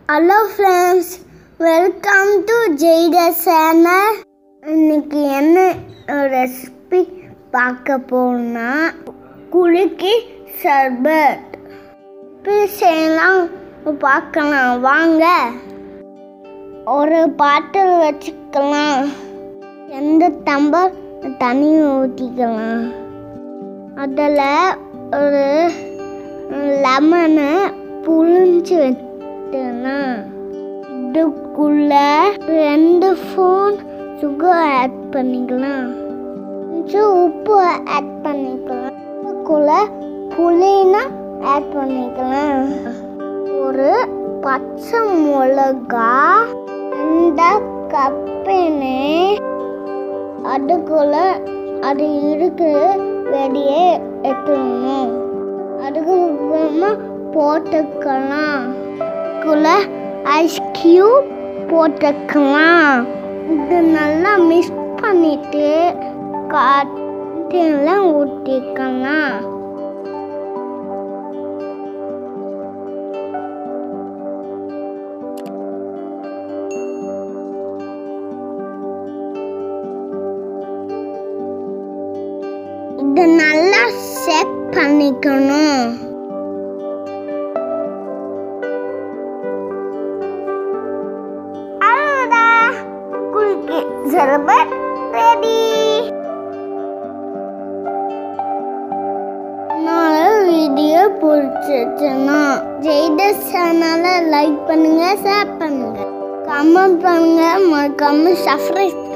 hello friends welcome to ஜெய்ட channel இன்னைக்கு என்ன ரெசிபி பார்க்க போனா குலுக்கி சர்பத் எப்படி செய்யலாம் பார்க்கலாம் வாங்க ஒரு பாட்டில் வச்சுக்கலாம் எந்த டம்பர் தண்ணி ஊற்றிக்கலாம் அதில் ஒரு லெமனை புழிஞ்சு வச்சுக்கலாம் இதுக்குள்ள ரெண்டு ஃபோன் சுகர் ஆட் பண்ணிக்கலாம் கொஞ்சம் உப்பு ஆட் பண்ணிக்கலாம் இதுக்குள்ள புளினா ஆட் பண்ணிக்கலாம் ஒரு பச்சை மிளகா இந்த கப்பினு அதுக்குள்ள அது இருக்கு வெளியே எடுத்துடணும் அதுக்கப்புறமா போட்டுக்கலாம் அதுக்குள்ள ஐஸ் கியூப் போட்டுக்கலாம் இது நல்லா மிக்ஸ் பண்ணிட்டு காட்டில ஊற்றிக்கலாம் இது நல்லா செட் பண்ணிக்கணும் அவ்வளோதான் குலுக்கி சர்பத் ரெடி வீடியோ பிடிச்சிச்சுன்னா ஜெய்ட சேனலை லைக் பண்ணுங்க ஷேர் பண்ணுங்க கமெண்ட் பண்ணுங்க மறக்காம சப்ஸ்கிரைப்